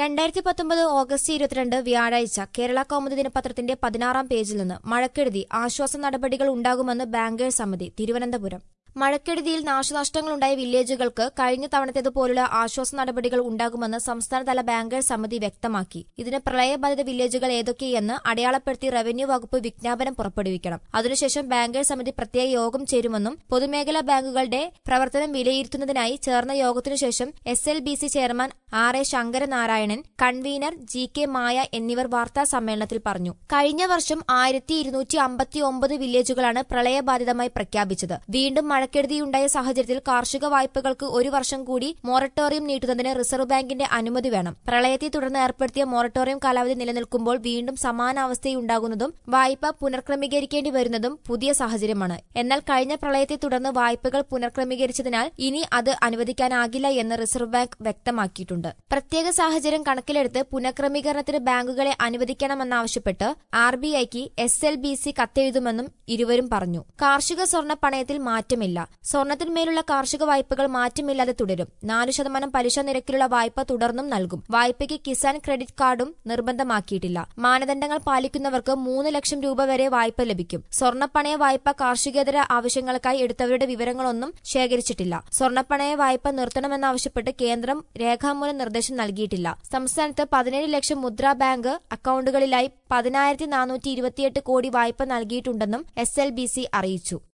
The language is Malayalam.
രണ്ടായിരത്തി പത്തൊമ്പത് ഓഗസ്റ്റ് ഇരുപത്തിരണ്ട് വ്യാഴാഴ്ച കേരള കൗമുദി ദിനപത്രത്തിന്റെ പതിനാറാം പേജിൽ നിന്ന് മഴക്കെടുതി ആശ്വാസ നടപടികൾ ഉണ്ടാകുമെന്ന് ബാങ്കേഴ്സ് സമിതി തിരുവനന്തപുരം മഴക്കെടുതിയിൽ നാശനഷ്ടങ്ങളുണ്ടായ വില്ലേജുകൾക്ക് കഴിഞ്ഞ തവണത്തേതുപോലുള്ള ആശ്വാസ നടപടികൾ ഉണ്ടാകുമെന്ന് സംസ്ഥാനതല ബാങ്കേഴ്സ് സമിതി വ്യക്തമാക്കി ഇതിന് പ്രളയബാധിത വില്ലേജുകൾ ഏതൊക്കെയെന്ന് അടയാളപ്പെടുത്തി റവന്യൂ വകുപ്പ് വിജ്ഞാപനം പുറപ്പെടുവിക്കണം അതിനുശേഷം ബാങ്കേഴ്സ് സമിതി പ്രത്യേക യോഗം ചേരുമെന്നും പൊതുമേഖലാ ബാങ്കുകളുടെ പ്രവർത്തനം വിലയിരുത്തുന്നതിനായി ചേർന്ന യോഗത്തിനുശേഷം S L B C chairman R A Sankaranarayanan convener G K Maya എന്നിവർ വാർത്താ സമ്മേളനത്തിൽ പറഞ്ഞു കഴിഞ്ഞ വർഷം ആയിരത്തി ഇരുന്നൂറ്റി അമ്പത്തി ഒമ്പത് വില്ലേജുകളാണ് പ്രളയബാധിതമായി പ്രഖ്യാപിച്ചത് വീണ്ടും മഴക്കെടുതിയുണ്ടായ സാഹചര്യത്തിൽ കാർഷിക വായ്പകൾക്ക് ഒരു വർഷം കൂടി മൊറട്ടോറിയം നീട്ടുന്നതിന് റിസർവ് ബാങ്കിന്റെ അനുമതി വേണം പ്രളയത്തെ തുടർന്ന് ഏർപ്പെടുത്തിയ മൊറട്ടോറിയം കാലാവധി നിലനിൽക്കുമ്പോൾ വീണ്ടും സമാനാവസ്ഥയുണ്ടാകുന്നതും വായ്പ പുനർക്രമീകരിക്കേണ്ടി വരുന്നതും പുതിയ സാഹചര്യമാണ് എന്നാൽ കഴിഞ്ഞ പ്രളയത്തെ തുടർന്ന് വായ്പകൾ പുനർക്രമീകരിച്ചതിനാൽ ഇനി അത് അനുവദിക്കാനാകില്ല എന്ന് റിസർവ് ബാങ്ക് വ്യക്തമാക്കിയിട്ടുണ്ട് പ്രത്യേക സാഹചര്യം കണക്കിലെടുത്ത് പുനഃക്രമീകരണത്തിന് ബാങ്കുകളെ അനുവദിക്കണമെന്നാവശ്യപ്പെട്ട് ആർ ബി ഐക്ക് എസ് എൽ ബി സി കത്തെഴുതുമെന്നും ഇരുവരും പറഞ്ഞു കാർഷിക സ്വർണ്ണ പണയത്തിൽ മാറ്റമില്ല സ്വർണത്തിന്മേലുള്ള കാർഷിക വായ്പകൾ മാറ്റമില്ലാതെ തുടരും നാലു ശതമാനം പലിശ നിരക്കിലുള്ള വായ്പ തുടർന്നും നൽകും വായ്പയ്ക്ക് കിസാൻ ക്രെഡിറ്റ് കാർഡും നിർബന്ധമാക്കിയിട്ടില്ല മാനദണ്ഡങ്ങൾ പാലിക്കുന്നവർക്ക് മൂന്ന് ലക്ഷം രൂപ വരെ വായ്പ ലഭിക്കും സ്വർണ്ണപ്പണയ വായ്പ കാർഷികേതര ആവശ്യങ്ങൾക്കായി എടുത്തവരുടെ വിവരങ്ങളൊന്നും ശേഖരിച്ചിട്ടില്ല സ്വർണ്ണപ്പണയ വായ്പ നിർത്തണമെന്നാവശ്യപ്പെട്ട് കേന്ദ്രം രേഖാമൂലം നിർദ്ദേശം നൽകിയിട്ടില്ല സംസ്ഥാനത്ത് പതിനേഴ് ലക്ഷം മുദ്രാ ബാങ്ക് അക്കൌണ്ടുകളിലായി പതിനായിരത്തി നാനൂറ്റി ഇരുപത്തിയെട്ട് കോടി വായ്പ നൽകിയിട്ടുണ്ടെന്നും എസ് എൽ ബി സി അറിയിച്ചു